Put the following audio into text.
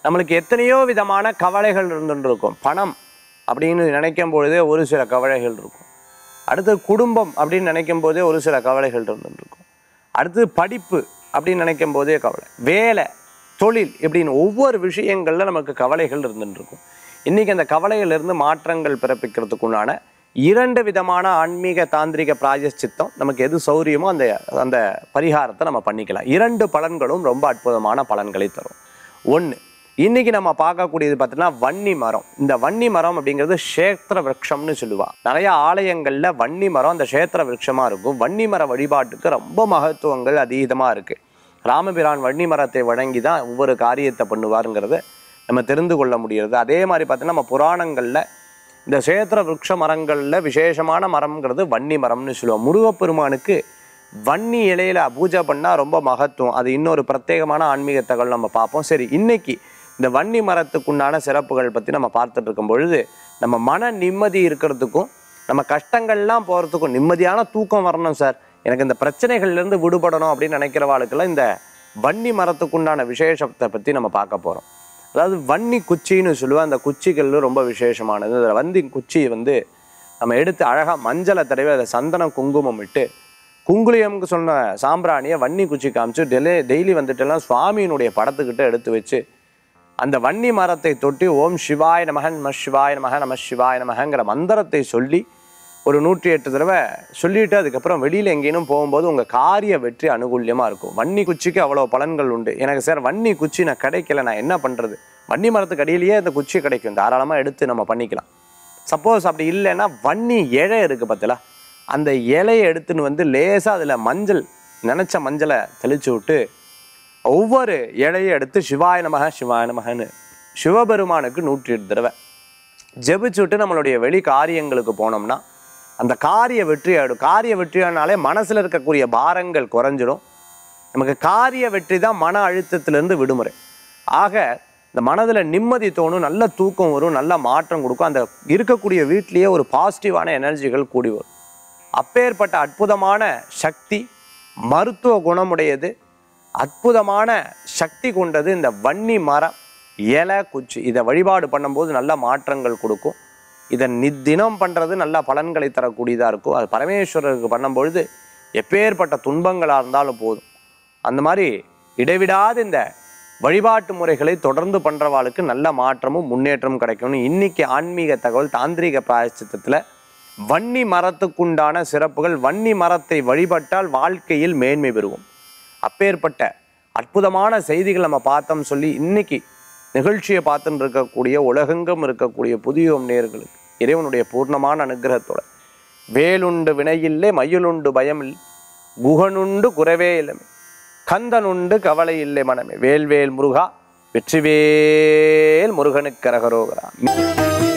நம்மளுக்கு எத்தனையோ விதமான கவலைகள் இருந்துட்டு இருக்கும் பணம் அப்படின்னு நினைக்கும் பொழுதே ஒரு சில கவலைகள் இருக்கும் அடுத்து குடும்பம் அப்படின்னு நினைக்கும் போதே ஒரு சில கவலைகள் இருந்துட்டு இருக்கும் அடுத்து படிப்பு அப்படின்னு நினைக்கும் போதே கவலை வேலை தொழில் இப்படின்னு ஒவ்வொரு விஷயங்கள்ல நமக்கு கவலைகள் இருந்துட்டு இருக்கும் இன்னைக்கு அந்த கவலையில இருந்து மாற்றங்கள் பிறப்பிக்கிறதுக்குண்டான இரண்டு விதமான ஆன்மீக தாந்திரிக பிராயச்சித்தம் நமக்கு எது சௌரியமோ அந்த அந்த பரிகாரத்தை நம்ம பண்ணிக்கலாம் இரண்டு பலன்களும் ரொம்ப அற்புதமான பலன்களை தரும் ஒன்று இன்னைக்கு நம்ம பார்க்கக்கூடியது பார்த்தீங்கன்னா வன்னி மரம் இந்த வன்னி மரம் அப்படிங்கிறது க்ஷேத்திர விரக்ஷம்னு சொல்லுவா நிறைய ஆலயங்கள்ல வன்னி மரம் அந்த க்ஷேத்திர விரக்ஷமா இருக்கும் வன்னி மர வழிபாட்டுக்கு ரொம்ப மகத்துவங்கள் அதீதமா இருக்கு ராமபிரான் வன்னி மரத்தை வழங்கி தான் ஒவ்வொரு காரியத்தை பண்ணுவாருங்கிறத நம்ம தெரிந்து கொள்ள முடிகிறது அதே மாதிரி பார்த்தீங்கன்னா நம்ம புராணங்கள்ல இந்த க்ஷேத்திர விருட்ச மரங்கள்ல விசேஷமான மரம்ங்கிறது வன்னி மரம்னு சொல்லுவோம் முருகப்பெருமானுக்கு வன்னி இலையில பூஜை பண்ணா ரொம்ப மகத்துவம் அது இன்னொரு பிரத்யேகமான ஆன்மீக தகவல் நம்ம பார்ப்போம் சரி இன்னைக்கு இந்த வன்னி மரத்துக்குண்டான சிறப்புகள் பத்தி நம்ம பார்த்துட்டு இருக்கும் பொழுது நம்ம மன நிம்மதி இருக்கிறதுக்கும் நம்ம கஷ்டங்கள்லாம் போகிறதுக்கும் நிம்மதியான தூக்கம் வரணும் சார் எனக்கு இந்த பிரச்சனைகள்ல இருந்து விடுபடணும் அப்படின்னு நினைக்கிறவாளுக்கெல்லாம் இந்த வன்னி மரத்துக்குண்டான விசேஷத்தை பற்றி நம்ம பார்க்க போகிறோம் அதாவது வன்னி குச்சின்னு சொல்லுவேன் அந்த குச்சிகள் ரொம்ப விசேஷமானது அதில் வந்தி குச்சி வந்து நம்ம எடுத்து அழகாக மஞ்சளை தடவி அதில் சந்தனம் குங்குமம் இட்டு குங்குளியம்க்கு சொன்ன சாம்பிராணியை வன்னி குச்சி காமிச்சு டெய்லி டெய்லி வந்துட்டுலாம் சுவாமியினுடைய படத்துக்கிட்ட எடுத்து வச்சு அந்த வன்னி மரத்தை தொட்டி ஓம் சிவாய நமகன் நம சிவாய நமக நம சிவாய நமகங்கிற மந்திரத்தை சொல்லி ஒரு நூற்றி எட்டு தடவை சொல்லிட்டு அதுக்கப்புறம் வெளியில் எங்கேயும் போகும்போது உங்கள் காரிய வெற்றி அனுகூல்யமாக இருக்கும் வன்னி குச்சிக்கு அவ்வளோ பலன்கள் உண்டு எனக்கு சார் வன்னி குச்சி நான் கிடைக்கல நான் என்ன பண்ணுறது வன்னி மரத்துக்கு அடியிலேயே அந்த குச்சி கிடைக்கும் தாராளமாக எடுத்து நம்ம பண்ணிக்கலாம் சப்போஸ் அப்படி இல்லைன்னா வன்னி இழை இருக்குது பார்த்தல அந்த இலையை எடுத்துன்னு வந்து லேசாக அதில் மஞ்சள் நினச்ச மஞ்சளை தெளிச்சு விட்டு ஒவ்வொரு இலையை எடுத்து சிவாய நமக சிவாய நமகன்னு சிவபெருமானுக்கு நூற்றி எட்டு தடவை ஜெபிச்சு விட்டு நம்மளுடைய வெளி காரியங்களுக்கு போனோம்னா அந்த காரிய வெற்றி ஆயிடும் காரிய வெற்றியானாலே மனசுல இருக்கக்கூடிய பாரங்கள் குறைஞ்சிடும் நமக்கு காரிய வெற்றி தான் மன அழுத்தத்திலிருந்து விடுமுறை ஆக இந்த மனதில் நிம்மதி தோணும் நல்ல தூக்கம் வரும் நல்ல மாற்றம் கொடுக்கும் அந்த இருக்கக்கூடிய வீட்டிலேயே ஒரு பாசிட்டிவான எனர்ஜிகள் கூடி வரும் அப்பேற்பட்ட அற்புதமான சக்தி மருத்துவ குணமுடையது அற்புதமான சக்தி கொண்டது இந்த வன்னி மரம் இலை குச்சி இதை வழிபாடு பண்ணும்போது நல்ல மாற்றங்கள் கொடுக்கும் இதை நித்தினம் பண்ணுறது நல்ல பலன்களை தரக்கூடியதாக இருக்கும் அது பரமேஸ்வரருக்கு பண்ணும்பொழுது எப்பேற்பட்ட துன்பங்களாக இருந்தாலும் போதும் அந்த மாதிரி இடைவிடாத இந்த வழிபாட்டு முறைகளை தொடர்ந்து பண்ணுறவாளுக்கு நல்ல மாற்றமும் முன்னேற்றமும் கிடைக்கும்னு இன்னைக்கு ஆன்மீக தகவல் தாந்திரீக பிராயச்சித்தத்தில் வன்னி மரத்துக்குண்டான சிறப்புகள் வன்னி மரத்தை வழிபட்டால் வாழ்க்கையில் மேன்மை பெறுவோம் அப்பேற்பட்ட அற்புதமான செய்திகள் நம்ம பார்த்தோம் சொல்லி இன்னைக்கு நிகழ்ச்சியை பார்த்துன்னு இருக்கக்கூடிய உலகெங்கும் இருக்கக்கூடிய புதிய நேர்களுக்கு இறைவனுடைய பூர்ணமான அனுகிரகத்தோட வேலுண்டு வினையில்லை மயிலுண்டு பயமில்லை குகனுண்டு குறவே இளமை கந்தனுண்டு கவலை இல்லை மனமே வேல்வேல் முருகா வெற்றிவேல் முருகனுக்கு கரகரோகரா